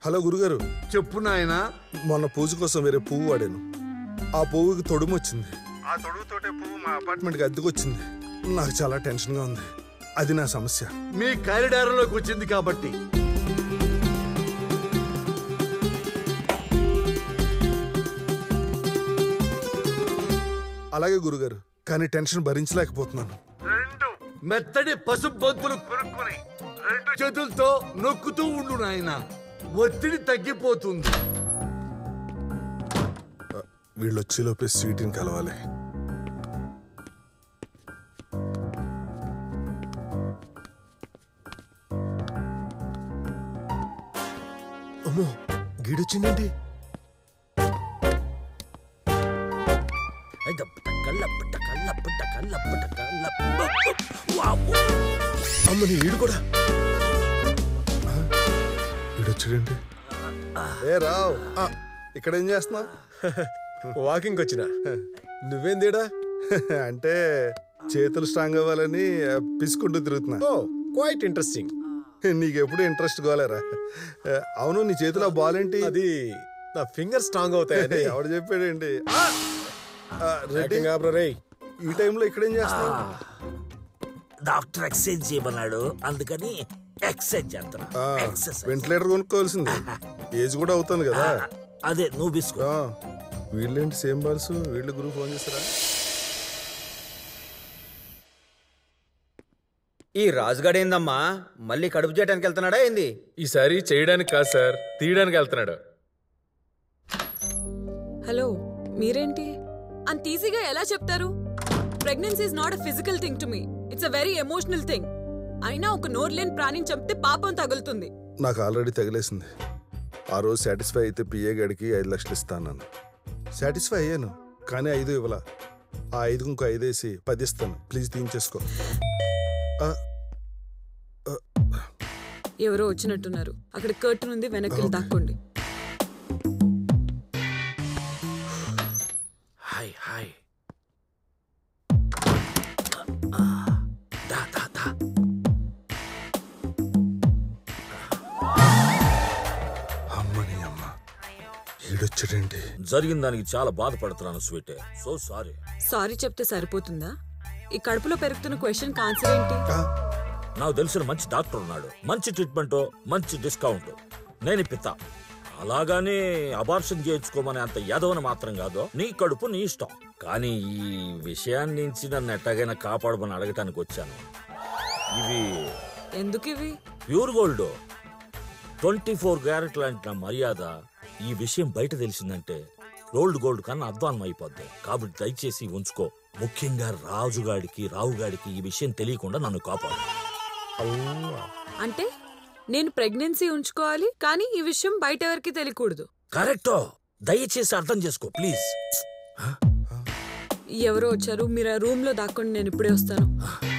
Hello గురుగారు చెప్పు నాయనా మొన్న పూజ కోసం వేరే పువ్వు వాడాను ఆ పువ్వుకి తొడుము వచ్చింది ఆ తొడుగుతోటే పువ్వు మా అపార్ట్మెంట్కి అద్దెకు వచ్చింది నాకు చాలా టెన్షన్గా ఉంది అది నా సమస్య మీ కారిడార్లోకి వచ్చింది కాబట్టి అలాగే గురుగారు కానీ టెన్షన్ భరించలేకపోతున్నాను రెండు మెత్తడి పసుపు బంతులు కొనుక్కొని రెండు చేతులతో నొక్కుతూ ఉండు నాయన ఒత్తిడి తగ్గిపోతుంది వీళ్ళు వచ్చేలోపే స్వీట్ని కలవాలి అమ్మో గీడొచ్చిందేంటి అమ్మని ఈడు కూడా వీడొచ్చాడండి ఏ రావ్ ఆ, ఇక్కడ ఏం చేస్తున్నావు వాకింగ్ వచ్చిన నువ్వేం తేడా అంటే చేతులు స్ట్రాంగ్ అవ్వాలని ఆ, పిసుకుంటూ తిరుగుతున్నా ఓ క్వైట్ ఇంట్రెస్టింగ్ నీకెప్పుడు ఇంట్రెస్ట్ గోలేరా ఆ, అవును నీ చేతిలో బాల్ ఏంటి అది నా ఫింగర్ స్ట్రాంగ్ అవుతాయని ఎవడు చెప్పాడేంటి ఆ! ఆ, రెడ్డి Acting ఆపరా రేయ్. ఈ టైంలో ఇక్కడేం చేస్తున్నావు డాక్టర్ ఎక్సైజ్ చేయమన్నాడు అందుకని ఎక్సైజ్ చేస్తాను ఆ, ఎక్సర్సైజ్ వెంటిలేటర్ కొనుక్కోవాల్సింది ఏజ్ కూడా అవుతుంది కదా అదే నువ్వు బిస్కో ఆ, వీళ్ళేంటి సేమ్ బాల్స్ వీళ్ళు గురువు ఫోన్ చేస్తారా ఈ రాజుగాడేందమ్మా మళ్ళీ కడుపు చేయడానికి వెళ్తున్నాడా ఏంది ఈసారి చేయడానికి కాదు సార్ తీయడానికి వెళ్తున్నాడు హలో మీరేంటి అంత ఈజీగా ఎలా చెప్తారు pregnancy is not a physical thing to me it's a very emotional thing అయినా ఒక నోర్లేని ప్రాణిని చంపితే పాపం తగులుతుంది నాకు ఆల్రెడీ తగిలేసింది ఆ రోజు సాటిస్ఫై అయితే పిఏ గడికి ఐదు లక్షలు ఇస్తాను సాటిస్ఫై అయ్యాను కానీ ఐదు ఇవ్వలా ఆ ఐదుకు ఇంకో ఐదు వేసి పది ఇస్తాను ప్లీజ్ తీయించేసుకో ఆ, ఎవరో వచ్చినట్టున్నారు అక్కడ కర్టన్ ఉంది వెనక్కి వెళ్ళి దాక్కోండి హాయ్ హాయ్ దా దా దా అమ్మని అమ్మ ఈడొచ్చాడేంటి జరిగిన దానికి చాలా బాధపడుతున్నాను స్వీట్ సో సారీ సారీ చెప్తే సరిపోతుందా ఈ కడుపులో పెరుగుతున్న క్వశ్చన్ ఆన్సర్ ఏంటి ఆ, నాకు తెలిసిన మంచి డాక్టర్ ఉన్నాడు మంచి ట్రీట్మెంట్ మంచి డిస్కౌంట్ నేను ఇప్పిస్తా అలాగానే అబార్షన్ చేయించుకోమని అంత యాదవని మాత్రం కాదు నీ కడుపు నీ ఇష్టం కానీ ఈ విషయాన్ని నుంచి నన్ను ఎట్టగైనా కాపాడమని అడగటానికి వచ్చాను ఇవి ఎందుకు ఇవి pure gold twenty four carat లాంటి నా మర్యాద ఈ విషయం బయట తెలిసిందంటే రోల్డ్ గోల్డ్ కన్నా అధ్వానం అయిపోద్ది కాబట్టి దయచేసి ఉంచుకో ముఖ్యంగా రాజుగాడికి రావుగాడికి ఈ విషయం తెలియకుండా నన్ను కాపాడు అంటే నేను ప్రెగ్నెన్సీ ఉంచుకోవాలి కానీ ఈ విషయం బయట ఎవరికి తెలియకూడదు కరెక్టో దయచేసి అర్థం చేసుకో ప్లీజ్ ఎవరో వచ్చారు మీరు ఆ రూమ్ లో దాక్కోండి నేను ఇప్పుడే వస్తాను